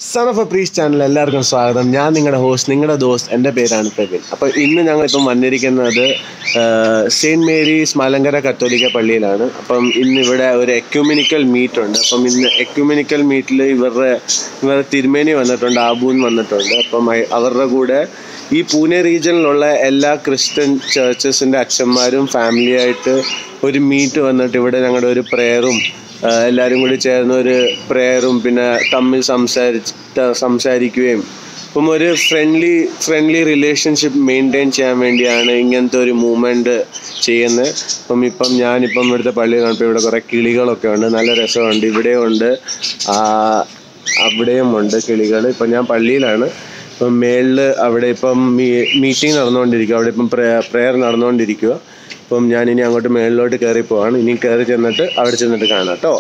Sun of a priest channel എല്ലാവർക്കും സ്വാഗതം ഞാൻ നിങ്ങളുടെ ഹോസ്റ്റ് നിങ്ങളുടെ ദോസ്ത് എൻ്റെ പേരാണ് പ്രവീൺ അപ്പോൾ ഇന്ന് ഞങ്ങളിപ്പം വന്നിരിക്കുന്നത് സെയിൻറ്റ് മേരീസ് മലങ്കര കത്തോലിക്ക പള്ളിയിലാണ് അപ്പം ഇന്ന് ഇവിടെ ഒരു എക്യുമിനിക്കൽ മീറ്റ് ഉണ്ട് അപ്പം ഇന്ന് എക്യുമിനിക്കൽ മീറ്റിൽ ഇവരുടെ ഇവരുടെ തിരുമേനി വന്നിട്ടുണ്ട് ആബൂൻ വന്നിട്ടുണ്ട് അപ്പം അയ- അവരുടെ കൂടെ ഈ പൂനെ റീജിയനിലുള്ള എല്ലാ ക്രിസ്ത്യൻ ചേർച്ചസിൻ്റെ അച്ഛന്മാരും ഫാമിലിയായിട്ട് ഒരു മീറ്റ് വന്നിട്ട് ഇവിടെ ഞങ്ങളുടെ ഒരു പ്രെയറും ആഹ് എല്ലാവരും കൂടി ചേർന്ന് ഒരു പ്രെയറും പിന്നെ തമ്മിൽ സംസാരിച്ച് സംസാരിക്കുകയും ഇപ്പം ഒരു ഫ്രണ്ട്ലി ഫ്രണ്ട്ലി റിലേഷൻഷിപ്പ് മെയിൻറ്റെയിൻ ചെയ്യാൻ വേണ്ടിയാണ് ഇങ്ങനത്തെ ഒരു മൂവ്മെൻറ്റ് ചെയ്യുന്നത് അപ്പം ഇപ്പം ഞാനിപ്പം ഇവിടുത്തെ പള്ളിയിൽ കണ്ടപ്പോൾ ഇവിടെ കുറേ കിളികളൊക്കെ ഉണ്ട് നല്ല രസമുണ്ട് ഇവിടെയും ഉണ്ട് ആഹ് അവിടെയും ഉണ്ട് കിളികൾ ഇപ്പം ഞാൻ പള്ളിയിലാണ് ഇപ്പം മേളിൽ അവിടെ ഇപ്പം മീറ്റിംഗ് നടന്നുകൊണ്ടിരിക്കുക അവിടെ ഇപ്പം പ്രെയർ നടന്നുകൊണ്ടിരിക്കുക അപ്പം ഞാൻ ഇനി അങ്ങോട്ട് മേളിലോട്ട് കയറി പോവാണ് ഇനി കയറി ചെന്നിട്ട് അവിടെ ചെന്നിട്ട് കാണാം കേട്ടോ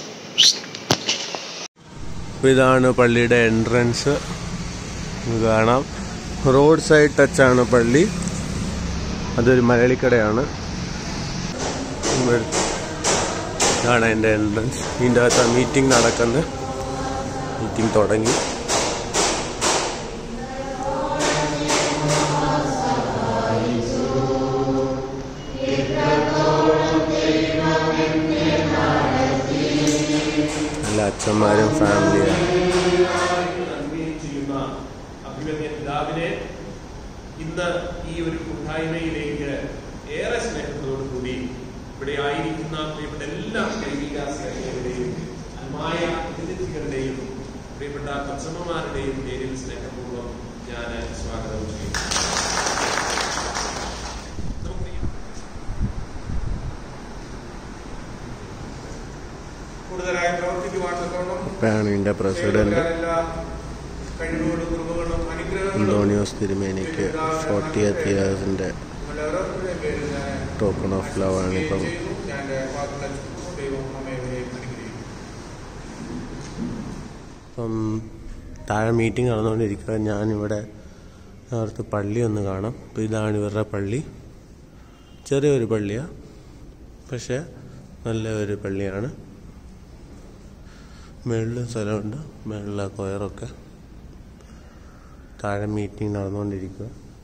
ഇതാണ് പള്ളിയുടെ എൻട്രൻസ് കാണാം റോഡ് സൈഡ് ടച്ചാണ് പള്ളി അതൊരു മലയാളിക്കടയാണ് ഇവിടെ- ഇതാണ് എൻ്റെ എൻട്രൻസ് ഇതിൻ്റെ അകത്ത് മീറ്റിംഗ് നടക്കുന്നത് മീറ്റിംഗ് തുടങ്ങി എല്ലാ അച്ഛന്മാരും ഫാമിലിയാണ് ചെയ്യുന്ന അഭിമന്യ പിതാവിനെ ഇന്ന് ഈ ഒരു കൂട്ടായ്മയിലേക്ക് ഏറെ സ്നേഹത്തോടുകൂടി ഇവിടെ ആയിരിക്കുന്ന പ്രിയപ്പെട്ട എല്ലാ ദൈവിക സ്നേഹികളുടെയും അന്മായ അതിഥികളുടെയും പ്രിയപ്പെട്ട കൊച്ചമ്മമാരുടെയും പേരിൽ സ്നേഹപൂർവ്വം ഞാൻ സ്വാഗതം ചെയ്യുന്നു നമുക്ക് ഈ കൂടുതലായി പ്രവർത്തിക്കുവാൻ തക്കവണ്ണം ഇപ്പോഴാണ് ഇതിൻ്റെ പ്രസിഡന്റ് എല്ലാ കഴിവുകളും കൃപകളും അനുഗ്രഹങ്ങളും അന്തോണിയോസ് തിരുമേനിക്ക് ഫോർട്ടിയത്ത് ഇയേഴ്സിൻ്റെ നമ്മുടെ ഓരോരുത്തരുടെയും പേരിൽ ഞാൻ ടോക്കൺ ഓഫ് ലവ് ആണ് ഇപ്പം ചെയ്യുന്നു. ഞാൻ എൻ്റെ വാക്കുകൾ ചുരുക്കുന്നു. ദൈവം നമ്മെ ഇവരെയും അനുഗ്രഹിക്കും ഇപ്പം താഴെ മീറ്റിംഗ് നടന്നുകൊണ്ടിരിക്കുക ഞാനിവിടെ അവർക്ക് പള്ളി ഒന്ന് കാണാം അപ്പോൾ ഇതാണ് ഇവരുടെ പള്ളി ചെറിയൊരു പള്ളിയാണ് പക്ഷേ നല്ല ഒരു പള്ളിയാണ് മുകളിൽ സ്ഥലമുണ്ട് മുകളിലെ കൊയറൊക്കെ താഴെ മീറ്റിംഗ് നടന്നുകൊണ്ടിരിക്കുക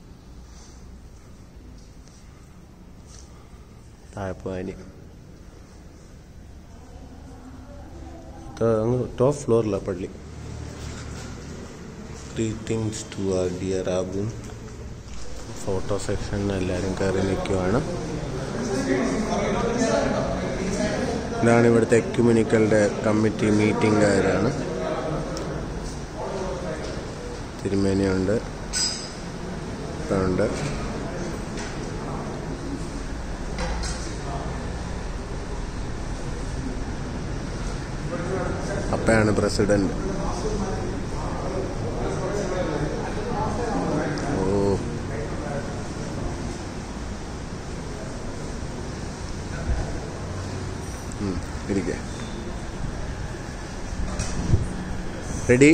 താഴെ പോകാൻ അങ്ങ് ടോപ്പ് ഫ്ലോറിലാണ് പള്ളി greetings to our dear Abun photo സെക്ഷനിൽ എല്ലാവരും കയറി നിൽക്കുവാണ് ഇതാണ് ഇവിടുത്തെ എക്യുമിനിക്കലിൻ്റെ കമ്മിറ്റി മീറ്റിംഗുകാരാണ് തിരുമേനിയുണ്ട് ഇപ്പം ഉണ്ട് അപ്പയാണ് പ്രസിഡന്റ് ഓ ഇരിക്കെ റെഡി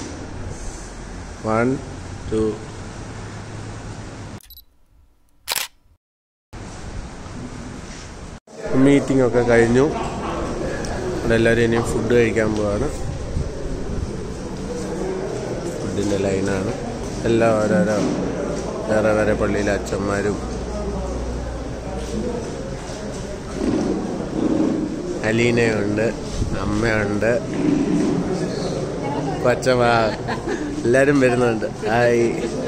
വൺ ടു മീറ്റിംഗ് ഒക്കെ കഴിഞ്ഞു ഇവിടെ എല്ലാവരും ഇനിയും ഫുഡ് കഴിക്കാൻ പോവാണ് ഫുഡിൻ്റെ ലൈനാണ് എല്ലാ ഓരോരോ വേറെ വേറെ പള്ളിയിലെ അച്ഛന്മാരും അലീനയുണ്ട് അമ്മയുണ്ട് കൊച്ചമ്മ എല്ലാരും വരുന്നുണ്ട് ഹായ്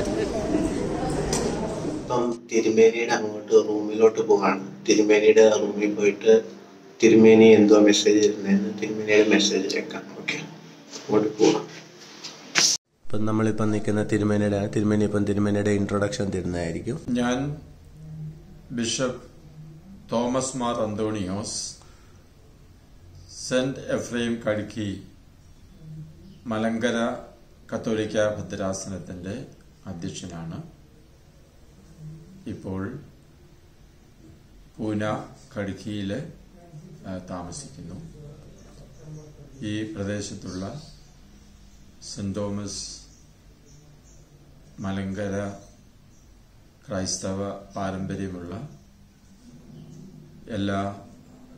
ഇപ്പം തിരുമേനിയുടെ അങ്ങോട്ട് റൂമിലോട്ട് പോവാണ് തിരുമേനിയുടെ റൂമിൽ പോയിട്ട് തിരുമേനി എന്തോ മെസ്സേജ് ഇരുന്നതെന്ന് തിരുമേനിയുടെ മെസ്സേജ് വെക്കാം ഓക്കെ അങ്ങോട്ട് പോവാം ഇപ്പം നമ്മളിപ്പം നിൽക്കുന്ന തിരുമേനിയുടെ തിരുമേനി ഇപ്പം തിരുമേനിയുടെ ഇൻട്രൊഡക്ഷൻ തരുന്നതായിരിക്കും ഞാൻ ബിഷപ്പ് തോമസ് മാർ അന്തോണിയോസ് സെന്റ് എഫ്രൈം കടുക്കി മലങ്കര കത്തോലിക്ക ഭദ്രാസനത്തിന്റെ അധ്യക്ഷനാണ് ഇപ്പോൾ പൂന കടുക്കിയിൽ താമസിക്കുന്നു ഈ പ്രദേശത്തുള്ള സെന്റ് തോമസ് മലങ്കര ക്രൈസ്തവ പാരമ്പര്യമുള്ള എല്ലാ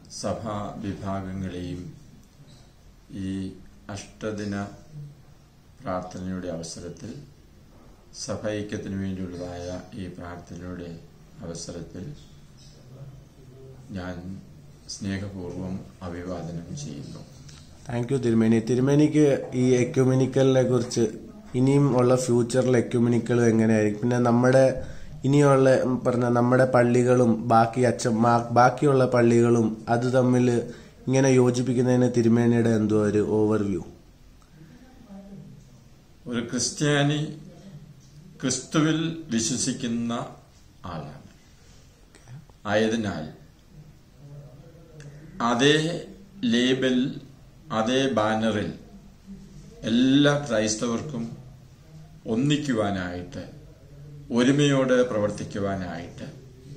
സഭാ വിഭാഗങ്ങളെയും ഈ അഷ്ടദിന പ്രാർത്ഥനയുടെ അവസരത്തിൽ സഭൈക്യത്തിന് വേണ്ടിയുള്ളതായ ഈ പ്രാർത്ഥനയുടെ അവസരത്തിൽ ഞാൻ സ്നേഹപൂർവം അഭിവാദനം ചെയ്യുന്നു താങ്ക് യു തിരുമേനി തിരുമേനിക്ക് ഈ എക്യുമിനിക്കലിനെ കുറിച്ച് ഇനിയും ഉള്ള ഫ്യൂച്ചറിൽ എക്യുമിനിക്കലും എങ്ങനെയായിരിക്കും പിന്നെ നമ്മുടെ ഇനിയുള്ള ഉം, പറഞ്ഞ നമ്മുടെ പള്ളികളും ബാക്കി അച്ഛൻ മാ- ബാക്കിയുള്ള പള്ളികളും അത് തമ്മിൽ ഇങ്ങനെ യോജിപ്പിക്കുന്നതിന് തിരുമേനിയുടെ എന്തോ ഒരു ഓവർവ്യൂ ഒരു ക്രിസ്ത്യാനി ക്രിസ്തുവിൽ വിശ്വസിക്കുന്ന ആളാണ് ആയതിനാൽ അതേ ലേബൽ അതേ ബാനറിൽ എല്ലാ ക്രൈസ്തവർക്കും ഒന്നിക്കുവാനായിട്ട് ഒരുമയോടെ പ്രവർത്തിക്കുവാനായിട്ട്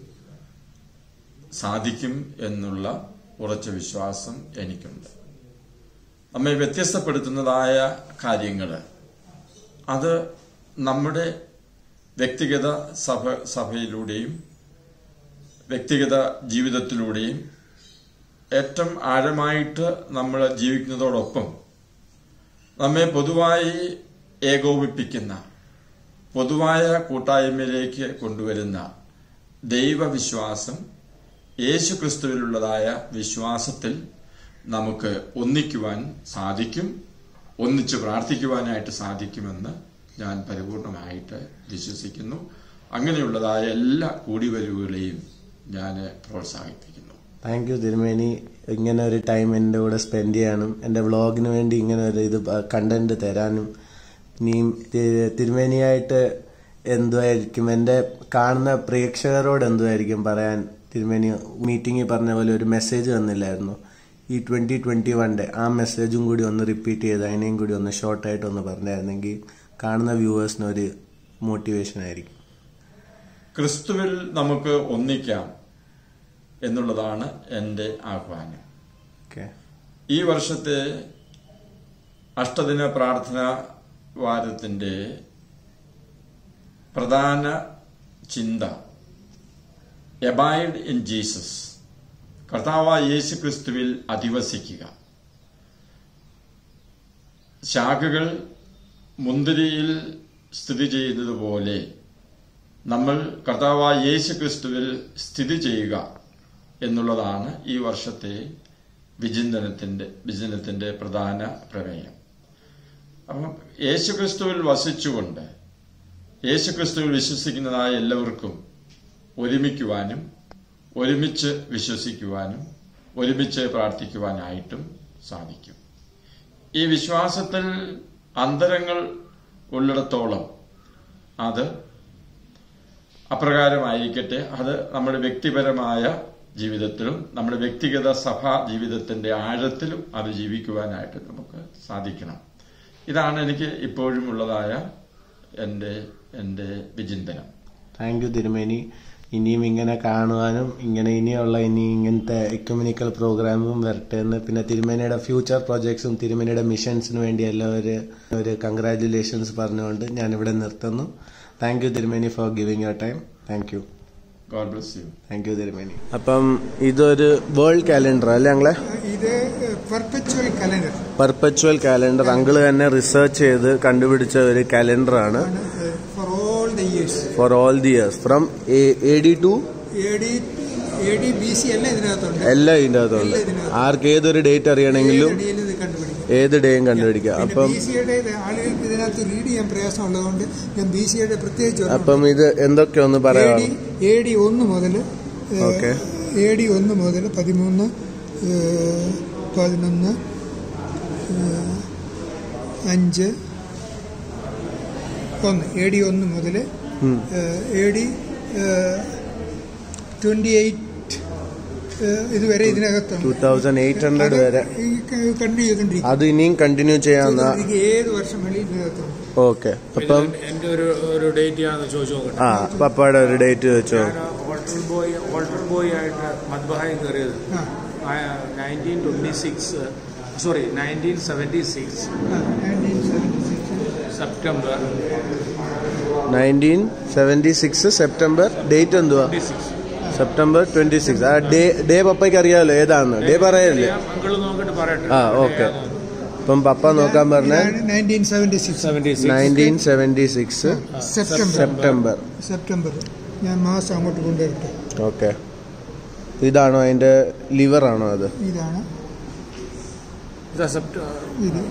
സാധിക്കും എന്നുള്ള ഉറച്ച വിശ്വാസം എനിക്കുണ്ട് നമ്മെ വ്യത്യസ്തപ്പെടുത്തുന്നതായ കാര്യങ്ങൾ അത് നമ്മുടെ വ്യക്തിഗത സഭ സഭയിലൂടെയും വ്യക്തിഗത ജീവിതത്തിലൂടെയും ഏറ്റവും ആഴമായിട്ട് നമ്മൾ ജീവിക്കുന്നതോടൊപ്പം നമ്മെ പൊതുവായി ഏകോപിപ്പിക്കുന്ന പൊതുവായ കൂട്ടായ്മയിലേക്ക് കൊണ്ടുവരുന്ന ദൈവവിശ്വാസം യേശു ക്രിസ്തുവിലുള്ളതായ വിശ്വാസത്തിൽ നമുക്ക് ഒന്നിക്കുവാൻ സാധിക്കും ഒന്നിച്ച് പ്രാർത്ഥിക്കുവാനായിട്ട് സാധിക്കുമെന്ന് ഞാൻ പരിപൂർണമായിട്ട് വിശ്വസിക്കുന്നു അങ്ങനെയുള്ളതായ എല്ലാ കൂടിവരവുകളെയും ഞാൻ പ്രോത്സാഹിപ്പിക്കുന്നു താങ്ക് യു തിരുമേനി ഇങ്ങനെ ഒരു ടൈം എൻ്റെ കൂടെ സ്പെൻഡ് ചെയ്യാനും എൻ്റെ വ്ളോഗിന് വേണ്ടി ഇങ്ങനെ ഒരു ഇത് കണ്ടന്റ് തരാനും ഇനിയും തി- തിരുമേനിയായിട്ട് എന്തുമായിരിക്കും എൻ്റെ കാണുന്ന പ്രേക്ഷകരോട് എന്തുമായിരിക്കും പറയാൻ തിരുമേനി മീറ്റിംഗിൽ പറഞ്ഞ പോലെ ഒരു മെസ്സേജ് തന്നില്ലായിരുന്നു ഈ ട്വന്റി ട്വന്റി വണ്ടെ ആ മെസ്സേജും കൂടി ഒന്ന് റിപ്പീറ്റ് ചെയ്ത് അതിനെയും കൂടി ഒന്ന് ഷോർട്ടായിട്ട് ഒന്ന് പറഞ്ഞായിരുന്നെങ്കിൽ കാണുന്ന വ്യൂവേഴ്സിന് ഒരു മോട്ടിവേഷൻ ആയിരിക്കും ക്രിസ്തുവിൽ നമുക്ക് ഒന്നിക്കാം എന്നുള്ളതാണ് എൻ്റെ ആഹ്വാനം ഓക്കെ ഈ വർഷത്തെ അഷ്ടദിന പ്രാർത്ഥന വാരത്തിന്റെ പ്രധാന ചിന്ത എബൈഡ് ഇൻ ജീസസ് കർത്താവായ യേശു ക്രിസ്തുവിൽ അധിവസിക്കുക ശാഖകൾ മുന്തിരിയിൽ സ്ഥിതി ചെയ്യുന്നതുപോലെ നമ്മൾ കർത്താവായ യേശു ക്രിസ്തുവിൽ സ്ഥിതി ചെയ്യുക എന്നുള്ളതാണ് ഈ വർഷത്തെ വിചിന്തനത്തിന്റെ വിചിന്തനത്തിന്റെ പ്രധാന പ്രമേയം അപ്പം യേശുക്രിസ്തുവിൽ വസിച്ചുകൊണ്ട് യേശുക്രിസ്തുവിൽ വിശ്വസിക്കുന്നതായ എല്ലാവർക്കും ഒരുമിക്കുവാനും ഒരുമിച്ച് വിശ്വസിക്കുവാനും ഒരുമിച്ച് പ്രാർത്ഥിക്കുവാനായിട്ടും സാധിക്കും ഈ വിശ്വാസത്തിൽ അന്തരങ്ങൾ ഉള്ളിടത്തോളം അത് അപ്രകാരമായിരിക്കട്ടെ അത് നമ്മുടെ വ്യക്തിപരമായ ജീവിതത്തിലും നമ്മുടെ വ്യക്തിഗത സഭാ ജീവിതത്തിന്റെ ആഴത്തിലും അത് ജീവിക്കുവാനായിട്ട് നമുക്ക് സാധിക്കണം ഇതാണ് എനിക്ക് ഇപ്പോഴും ഉള്ളതായ എൻ്റെ എൻ്റെ വിചിന്തനം താങ്ക് യു തിരുമേനി ഇനിയും ഇങ്ങനെ കാണുവാനും ഇങ്ങനെ ഇനിയുള്ള ഇനി ഇങ്ങനത്തെ എക്യുമിനിക്കൽ പ്രോഗ്രാമും വരട്ടെ എന്ന് പിന്നെ തിരുമേനിയുടെ ഫ്യൂച്ചർ പ്രോജക്ട്സും തിരുമേനിയുടെ മിഷൻസിന് വേണ്ടി എല്ലാവരും ഒരു കൺഗ്രാറ്റുലേഷൻസ് പറഞ്ഞുകൊണ്ട് ഞാൻ ഇവിടെ നിർത്തുന്നു താങ്ക് യു തിരുമേനി for giving your time thank you God bless you thank you തിരുമേനി അപ്പം ഇതൊരു വേൾഡ് കാലണ്ടർ അല്ലേ ഞങ്ങളെ ഇത് perpetual calendar perpetual calendar uncle തന്നെ റിസർച്ച് ചെയ്ത് കണ്ടുപിടിച്ച ഒരു കാലണ്ടറാണ് for all the years for all the years from A D to A D A D B C എല്ലാം ഇതിനകത്തുണ്ട് എല്ലാം ഇതിൻ്റെ അകത്തുണ്ട് ആർക്ക് ഏതൊരു ഡേറ്റ് അറിയണമെങ്കിലും ഏത് ഡേയിൽ ഇത് കണ്ടുപിടിക്കും ഏത് ഡേയും കണ്ടുപിടിക്കാം പിന്നെ അപ്പം ബി സിയുടെ ആളുകൾക്ക് ഇതിനകത്ത് റീഡ് ചെയ്യാൻ പ്രയാസമുള്ളതുകൊണ്ട് ഞാൻ ബി സിയുടെ പ്രത്യേകിച്ച് ഒരെണ്ണം അപ്പം ഇത് എന്തൊക്കെ ഒന്ന് എ പറയാം ഡി എ ഡി ഒന്ന് മുതൽ ഓക്കെ എ ഡി ഒന്ന് മുതൽ പതിമൂന്ന് ഏഹ്, പതിനൊന്ന് ഏഹ്, അഞ്ച് ഒന്ന് എ ഡി ഒന്ന് മുതൽ എ ഡി ട്വന്റി എയ്റ്റ് ഇതുവരെ ടൂ ഇതിനകത്തുണ്ട് തൗസൻഡ് എയ്റ്റ് ഹൺഡ്രഡ് വരെ കണ്ടു ചെയ്തോണ്ടിരിക്കും അത് ഇനിയും കണ്ടിന്യൂ ചെയ്യാവുന്ന ഏത് വർഷം വെളിയിൽ ഇതിനകത്തുണ്ട് ഓക്കെ അപ്പം എന്റെ ഒരു ഒരു ഡേറ്റ് ഞാൻ ചോദിച്ചു നോക്കട്ടെ ആ പപ്പയുടെ ഒരു ഡേറ്റ് വെച്ചോ ഞാൻ ഓൾട്ടർ ബോയ് ഓൾട്ടർ ബോയ് ആയിട്ട് മദ്ബഹായി കയറിയത് ആ nineteen twenty six sorry nineteen seventy six nineteen seventy six September nineteen seventy six September date എന്തുവാ twenty six September twenty six ആ ഡേ ഡേ പപ്പയ്ക്ക് അറിയാമല്ലോ ഏതാന്ന് ഡേ പറയല്ലേ അങ്കിൾ നോക്കിട്ട് പറയട്ടെ ആ ഓക്കെ അപ്പം പപ്പ നോക്കാൻ പറഞ്ഞ nineteen seventy six seventy six nineteen seventy six September September September ഞാൻ മാസം അങ്ങോട്ട് കൊണ്ടുവരട്ടെ ഓക്കെ ഇതാണോ അതിന്റെ ലിവർ ആണോ അത് ഇതാണ് സെപ്റ്റ ഇത്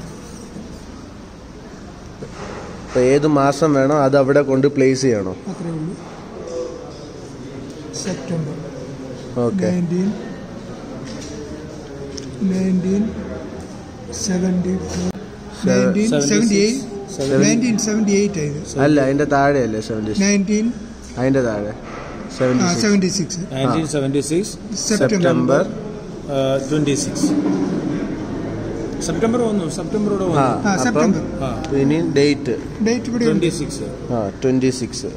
അപ്പൊ ഏത് മാസം വേണോ അത് അവിടെ കൊണ്ട് പ്ലേസ് ചെയ്യണോ അത്രേ ഉള്ളൂ September okay nineteen nineteen seventy nineteen seventy eight nineteen seventy eight ഇത് അല്ല അതിന്റെ താഴെ അല്ലേ സെവൻറ്റി നയൻറ്റീൻ അതിന്റെ താഴെ seventy six seventy six nineteen seventy six September September twenty six September വന്നു സെപ്റ്റംബറോടെ ആ വന്നു ആ അപ്പം സെപ്റ്റംബർ ആ ഇനി ഡേറ്റ് ഡേറ്റ് ഇവിടെ ഉണ്ട് ട്വൻറ്റി സിക്സ് ആ twenty six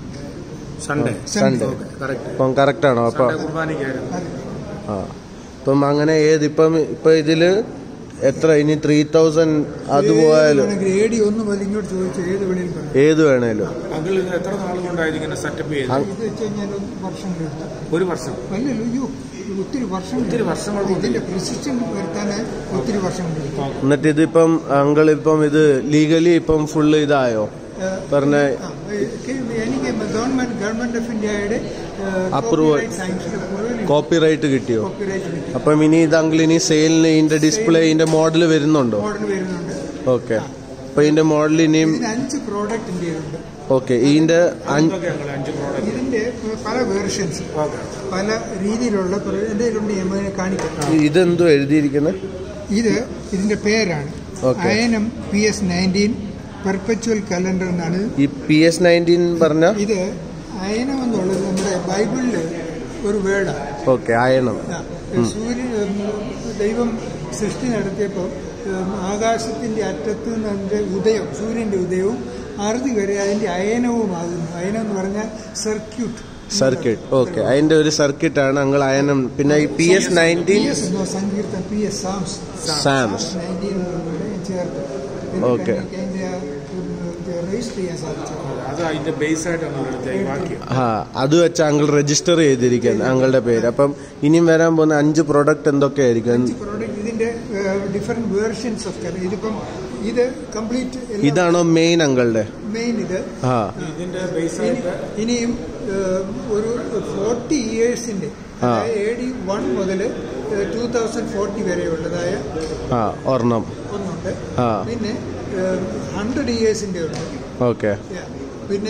Sunday Sunday correct അപ്പം കറക്റ്റ് ആണോ അപ്പൊ സൺഡേ കുർബാനയ്ക്കായിരുന്നു ആ അപ്പം അങ്ങനെ ഏത് ഇപ്പം ഇപ്പൊ ഇതില് എത്ര ഇനി ത്രീ തൗസൻഡ് അത് പോയാലും എ ഡി ഒന്ന് മുതൽ ഇങ്ങോട്ട് ചോദിച്ചു ഏത് വെളിയിൽ പറഞ്ഞു ഏത് വേണേലും അങ്കിൾ ഇത് എത്ര നാൾ കൊണ്ടായിരുന്നു ഇങ്ങനെ സെറ്റപ്പ് ചെയ്ത് ഇത് വെച്ച് കഴിഞ്ഞാൽ വർഷങ്ങൾ എടുത്തു ഒരു വർഷം അല്ലല്ലോ അയ്യോ ഇത് ഒത്തിരി വർഷം ഒത്തിരി വർഷങ്ങൾ കൊണ്ട് ഇതിന്റെ പ്രിസിഷൻ വരുത്താൻ ഒത്തിരി വർഷം എടുത്തു എന്നിട്ട് ഇതിപ്പം അങ്കിൾ ഇപ്പം ഇത് ലീഗലി ഇപ്പം ഫുള്ള് ഇതായോ പറഞ്ഞ ആ, എനിക്ക് ഗവൺമെന്റ് ഗവൺമെന്റ് ഓഫ് ഇന്ത്യയുടെ Approval. കോപ്പി റൈറ്റ് കിട്ടിയോ കോപ്പിറൈറ്റ് കിട്ടി അപ്പം ഇനി ഇത് അങ്കിൾ ഇനി സെയിലിന് ഇതിന്റെ ഡിസ്പ്ലേ ഇതിന്റെ മോഡൽ വരുന്നുണ്ടോ മോഡൽ വരുന്നുണ്ട് ഓക്കെ അപ്പൊ ഇതിന്റെ മോഡൽ ഇനിയും ഇതിന് അഞ്ച് പ്രോഡക്റ്റ് ഇന്ത്യയിലുണ്ട് ഓക്കെ ഇതിന്റെ അഞ്ച് എന്തൊക്കെ അങ്കിൾ അഞ്ച് പ്രോഡക്റ്റ് ഇതിന്റെ പല വേർഷൻസ് പല രീതിയിലുള്ള പ്ര- എന്റെ കയ്യിലുണ്ട് ഞാൻ അതിനെ കാണിക്കാം ഇതെന്തോ എഴുതിയിരിക്കുന്നത് ഇത് ഇതിന്റെ പേരാണ് Okay. Ayanam P S nineteen perpetual calendar എന്നാണ് ഈ പി എസ് നയൻറ്റീൻ പറഞ്ഞ ഇത് അയനം എന്നുള്ളത് നമ്മുടെ ബൈബിളില് ഒരു വേർഡാണ് ഓക്കെ അയണം സൂര്യൻ ഉം, ദൈവം സൃഷ്ടി നടത്തിയപ്പോൾ ഉം, ആകാശത്തിന്റെ അറ്റത്ത് നിന്ന് അതിന്റെ ഉദയം സൂര്യന്റെ ഉദയവും അറുതി വരെ അതിന്റെ അയനവുമാകുന്നു അയനം എന്ന് പറഞ്ഞാൽ സർക്യൂട്ട് സർക്കിട്ട് ഓക്കെ അതിന്റെ ഒരു സർക്കിട്ട് ആണ് അങ്ങൾ അയനം പിന്നെ ഈ P S P nineteen S എന്നോ സങ്കീർത്തൻ P S Psalms Psalms nineteen ചേർത്ത് Okay. എന്നിട്ട് എനിക്ക് അതിന്റെ രജിസ്റ്റർ ചെയ്യാൻ സാധിച്ചു അത് അതിന്റെ ബേസ് ആയിട്ടാണ് എടുത്തത് ഈ വാക്യം ആ അത് വെച്ച് അങ്കിൾ രജിസ്റ്റർ ചെയ്തിരിക്കുന്നത് അങ്ങളുടെ പേര് അപ്പം ഇനിയും വരാൻ പോകുന്ന അഞ്ച് പ്രോഡക്റ്റ് എന്തൊക്കെയായിരിക്കും പ്രോഡക്റ്റ് ഇതിന്റെ ഡിഫറെന്റ് വേർഷൻസ് ഓഫ് കലർ ഇതിപ്പം ഇത് കംപ്ലീറ്റ് ഇതാണോ മെയിൻ അങ്കളുടെ മെയിൻ ഇത് ആ ഇതിന്റെ ബേസ് ഇനി- ആയിട്ട് ഇനിയും ഏഹ്, ഒരു ഫോർട്ടി ഇയേഴ്സിന്റെ ആ. എ ഡി വൺ മുതൽ ടൂ തൗസൻഡ് ഫോർട്ടി വരെയുള്ളതായ ആ ഒരെണ്ണം ഒന്നുണ്ട് ആ. പിന്നെ ഹൺഡ്രഡ് ഇയേഴ്സിന്റെ ഉണ്ട് ഓക്കെ Yeah. പിന്നെ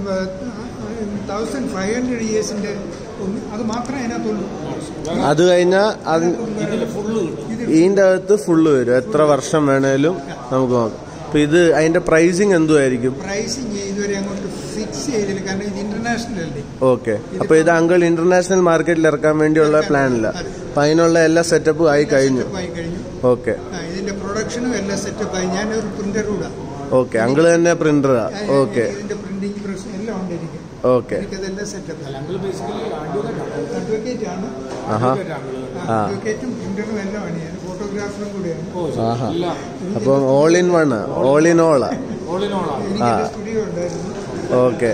തൗസൻഡ് ഫൈവ് ഹൺഡ്രഡ് ഇയേഴ്സിന്റെ ഒന്ന് അത് മാത്രമേ അതിനകത്തുള്ളൂ അത് കഴിഞ്ഞാൽ അത് ഇതില് ഫുള്ള് കിട്ടും ഇത് ഇതിന്റെ അകത്ത് ഫുള്ള് വരും എത്ര വർഷം വേണേലും നമുക്ക് നോക്കാം അപ്പൊ ഇത് അതിന്റെ പ്രൈസിങ് എന്തുമായിരിക്കും പ്രൈസിങ് ഇതുവരെ അങ്ങോട്ട് ഫിക്സ് ചെയ്തില്ല കാരണം ഇത് ഇന്റർനാഷണൽ അല്ലേ ഓക്കെ അപ്പൊ ഇത് അങ്കിൾ ഇന്റർനാഷണൽ മാർക്കറ്റിൽ ഇറക്കാൻ വേണ്ടിയുള്ള പ്ലാനില്ല അപ്പൊ അതിനുള്ള എല്ലാ സെറ്റപ്പും ആയി കഴിഞ്ഞു Setup ആയി കഴിഞ്ഞു ഓക്കെ ആ, ഇതിന്റെ പ്രൊഡക്ഷനും എല്ലാം സെറ്റപ്പ് ആയി ഞാനൊരു പ്രിന്റർ കൂടാ ഓക്കെ അങ്കിൾ തന്നെ പ്രിന്ററാ ഓക്കെ ഇതിന്റെ പ്രിന്റിംഗ് പ്രസ് എല്ലാം ഉണ്ട് എനിക്ക് ഓക്കെ എനിക്കതെല്ലാം setup uncle basically advocate advocate ആണ് ആഹാ ആ. അഡ്വക്കേറ്റും പ്രിന്ററും എല്ലാം ആണ് ഞാൻ ഫോട്ടോഗ്രാഫറും കൂടെയാണ് ആഹാ അപ്പം all in one all in ഓളാ ഓളിനോളാണ് എനിക്ക് ആ. സ്റ്റുഡിയോ ഉണ്ടായിരുന്നു ഓക്കെ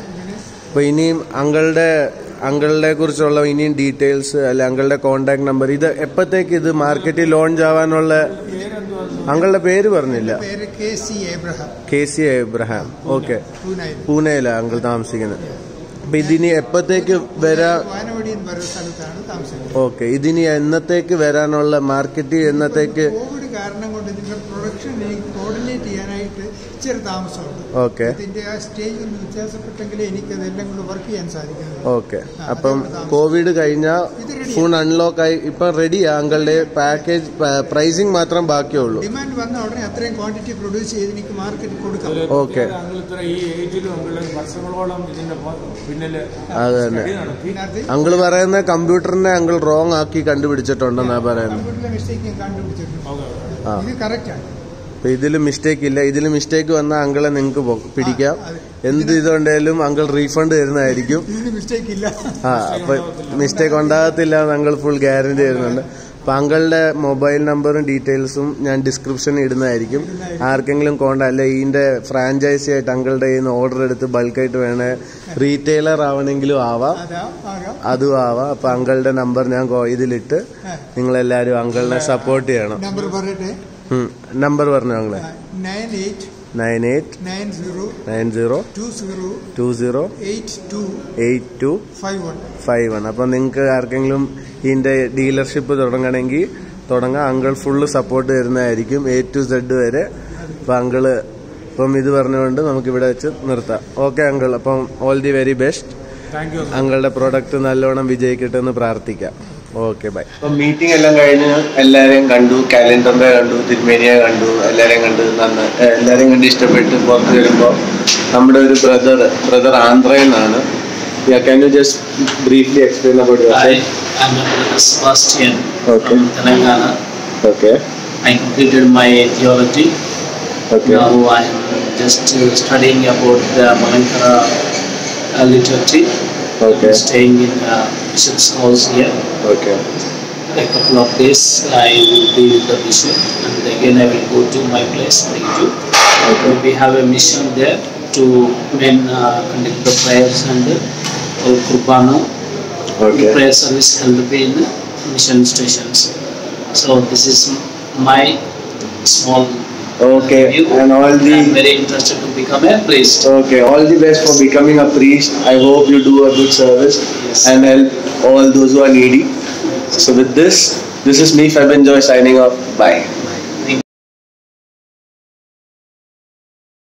അപ്പൊ ഇനിയും അങ്കളുടെ അങ്കളുടെ കുറിച്ചുള്ള ഇനിയും ഡീറ്റെയിൽസ് അല്ലെ അങ്കളുടെ കോണ്ടാക്ട് നമ്പർ ഇത് എപ്പോഴത്തേക്ക് ഇത് മാർക്കറ്റിൽ ലോഞ്ച് ആവാനുള്ള അങ്കളുടെ പേര് പറഞ്ഞില്ല പേര് K C Abraham K C Abraham okay പൂനായിൽ പൂനെയിലാണ് അങ്കിൾ താമസിക്കുന്നത് അപ്പൊ ഇതിനി എപ്പോഴത്തേക്ക് വരാ വാനവടി എന്ന് പറയുന്ന സ്ഥലത്താണ് താമസിക്കുന്നത് ഓക്കെ ഇതിനി എന്നത്തേക്ക് വരാനുള്ള മാർക്കറ്റ് എന്നത്തേക്ക് കോവിഡ് കാരണം കൊണ്ട് ഇതിന്റെ പ്രൊഡക്ഷൻ എനിക്ക് കോർഡിനേറ്റ് ചെയ്യാനായിട്ട് ഇച്ചിരി താമസമുണ്ട് ഓക്കെ ഇതിന്റെ ആ സ്റ്റേജ് ഒന്ന് വ്യത്യാസപ്പെട്ടെങ്കിലേ എനിക്ക് അതെല്ലാം കൂടെ വർക്ക് ചെയ്യാൻ സാധിക്കുന്നത് ഓക്കെ അപ്പം കോവിഡ് കഴിഞ്ഞാൽ ഫോൺ അൺലോക്ക് ആയി ഇപ്പം റെഡിയാ അങ്കളുടെ പാക്കേജ് പ്രൈസിങ് മാത്രം ബാക്കിയുള്ളൂ ഡിമാൻഡ് വന്ന ഉടനെ അത്രയും ക്വാണ്ടിറ്റി പ്രൊഡ്യൂസ് ചെയ്ത് എനിക്ക് മാർക്കറ്റിൽ കൊടുക്കാം ഓക്കെ അങ്കിൾ ഇത്ര ഈ ഏജിലും അങ്കിൾ വർഷങ്ങളോളം ഇതിന്റെ പ- പിന്നില് അത് തന്നെ സ്റ്റഡി നടത്തി ഇതിനകത്ത് അങ്കിൾ പറയുന്ന കമ്പ്യൂട്ടറിനെ അങ്കിൾ റോങ് ആക്കി കണ്ടുപിടിച്ചിട്ടുണ്ടെന്നാ പറയുന്നത് കമ്പ്യൂട്ടറിലെ മിസ്റ്റേക്ക് ഞാൻ കണ്ടുപിടിച്ചിട്ടുണ്ട് ആ ഇത് കറക്റ്റാണ് അപ്പൊ ഇതിൽ മിസ്റ്റേക്ക് ഇല്ല ഇതിൽ മിസ്റ്റേക്ക് വന്നാൽ അങ്കിളെ നിങ്ങൾക്ക് പിടിക്കാം അതെ. എന്ത് ഇതുണ്ടെങ്കിലും അങ്കിൾ റീഫണ്ട് തരുന്നതായിരിക്കും ഇതിന് മിസ്റ്റേക്ക് ഇല്ല ആ അപ്പൊ മിസ്റ്റേക്ക് ഉണ്ടാകത്തില്ല എന്ന് അങ്കിൾ ഫുൾ ഗ്യാരണ്ടി തരുന്നുണ്ട് അപ്പൊ അങ്കിളുടെ മൊബൈൽ നമ്പറും ഡീറ്റെയിൽസും ഞാൻ ഡിസ്ക്രിപ്ഷനിൽ ഇടുന്നതായിരിക്കും ആർക്കെങ്കിലും കോണ്ട അല്ലെ ഇതിന്റെ ഫ്രാഞ്ചൈസി ആയിട്ട് അങ്കിളുടെ കയ്യിൽ നിന്ന് ഓർഡർ എടുത്ത് ബൾക്കായിട്ട് വേണേ റീറ്റെയിലർ ആവണമെങ്കിലും ആവാം അതാ ആകാം അതും ആവാം അപ്പൊ അങ്കിളുടെ നമ്പർ ഞാൻ കോ- ഇതിലിട്ട് നിങ്ങളെല്ലാരും അങ്കിളിനെ സപ്പോർട്ട് ചെയ്യണം നമ്പർ പറയട്ടെ നമ്പർ പറഞ്ഞു ഞങ്ങളെ nine eight nine eight nine zero nine zero two zero two zero eight two eight two five one five ആണ് അപ്പം നിങ്ങൾക്ക് ആർക്കെങ്കിലും ഇതിൻ്റെ ഡീലർഷിപ്പ് തുടങ്ങണമെങ്കിൽ തുടങ്ങാം അങ്കിൾ ഫുള്ള് സപ്പോർട്ട് തരുന്നതായിരിക്കും എ ടു സെഡ് വരെ അപ്പം അങ്കിള് ഇപ്പം ഇത് പറഞ്ഞുകൊണ്ട് നമുക്ക് ഇവിടെ വെച്ച് നിർത്താം ഓക്കെ അങ്കിൾ അപ്പം all the very best thank you അങ്ങളുടെ പ്രോഡക്റ്റ് നല്ലോണം വിജയിക്കട്ടെ എന്ന് പ്രാർത്ഥിക്കാം ഓക്കെ ബൈ അപ്പം മീറ്റിംഗ് എല്ലാം കഴിഞ്ഞ് എല്ലാവരെയും കണ്ടു കാലണ്ടറിനെ കണ്ടു തിരുമേനിയെ കണ്ടു എല്ലാവരെയും കണ്ട് നന്ന് എല്ലാവരെയും കണ്ട് ഇഷ്ടപ്പെട്ട് പുറത്ത് വരുമ്പോൾ നമ്മുടെ ഒരു ബ്രദർ ബ്രദർ ആന്ധ്രയിൽ Can you just briefly explain about I yourself? am a brother Sebastian Okay. from Telangana. Okay. I completed my theology. Okay. Now I am just uh, studying about the Malankara uh, liturgy. Okay. I'm staying in uh, Bishop's house here. Okay. A couple of days I will be with the bishop and again I will go to my place, Pringju. Okay. We have a mission there to then uh, conduct the prayers and uh, Kurbana. Okay. prayer service held in mission stations. So this is my small Okay. view. And all I'm the very interested to become a priest. okay, all the best for becoming a priest. I hope you do a good service Yes. and help all those who are needy. So with this, this is me, Fabian Joy, signing off. Bye.